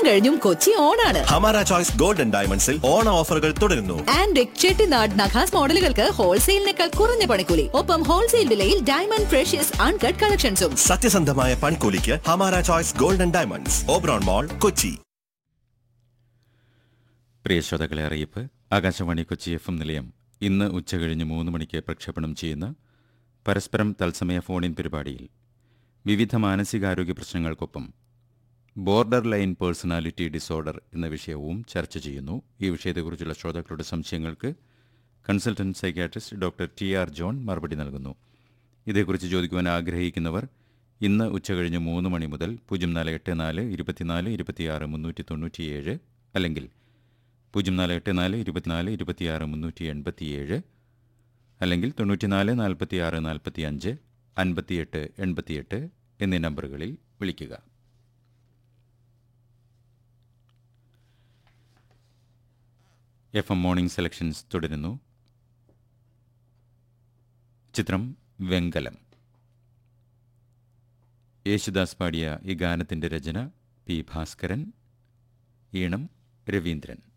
കഴിഞ്ഞും കൊച്ചി ഓണാണ് ഹമാര ചോയ്സ് ഗോൾഡൻ ഡയമണ്ട്സിൽ ഓണ ഓഫറുകൾ തുടരുന്നു ആൻഡ് ചെട്ടിനാട് നഖാസ് മോഡലുകൾക്ക് ഹോൾസെയിലിനേക്കാൾ കുറഞ്ഞ പണിക്കൂലി ഒപ്പം ഹോൾസെയിൽ വിലയിൽ ഡയമണ്ട് ഫ്രഷ്യസ് അൺകട്ട് കളക്ഷൻസും സത്യസന്ധമായ പൺകൂലിക്ക് Hamara choice golden diamonds Oberon mall Kochi പ്രിയ ശ്രോതാക്കളെ അറിയിപ്പ് ആകാശവാണി കൊച്ചി എഫ് എം നിലയം ഇന്ന് ഉച്ചകഴിഞ്ഞ് മൂന്ന് മണിക്ക് പ്രക്ഷേപണം ചെയ്യുന്ന പരസ്പരം തത്സമയ ഫോണിൻ പരിപാടിയിൽ വിവിധ മാനസികാരോഗ്യ പ്രശ്നങ്ങൾക്കൊപ്പം ബോർഡർ ലൈൻ പേഴ്സണാലിറ്റി ഡിസോർഡർ എന്ന വിഷയവും ചർച്ച ചെയ്യുന്നു ഈ വിഷയത്തെക്കുറിച്ചുള്ള ശ്രോതാക്കളുടെ സംശയങ്ങൾക്ക് consultant psychiatrist doctor T R John മറുപടി നൽകുന്നു ഇതേക്കുറിച്ച് ചോദിക്കുവാൻ ആഗ്രഹിക്കുന്നവർ ഇന്ന് ഉച്ചകഴിഞ്ഞ് മൂന്ന് മണി മുതൽ പൂജ്യം നാല് എട്ട് നാല് ഇരുപത്തിനാല് ഇരുപത്തിയാറ് മുന്നൂറ്റി തൊണ്ണൂറ്റിയേഴ് അല്ലെങ്കിൽ പൂജ്യം നാല് എട്ട് നാല് ഇരുപത്തിനാല് ഇരുപത്തിയാറ് മുന്നൂറ്റി എൺപത്തിയേഴ് അല്ലെങ്കിൽ തൊണ്ണൂറ്റിനാല് നാൽപ്പത്തിയാറ് നാൽപ്പത്തി അഞ്ച് അൻപത്തിയെട്ട് എൺപത്തിയെട്ട് എന്നീ നമ്പറുകളിൽ വിളിക്കുക എഫ് എം മോർണിംഗ് സെലക്ഷൻസ് തുടരുന്നു ചിത്രം വെങ്കലം യേശുദാസ് പാടിയ ഈ ഗാനത്തിൻ്റെ രചന പി ഭാസ്കരൻ ഈണം രവീന്ദ്രൻ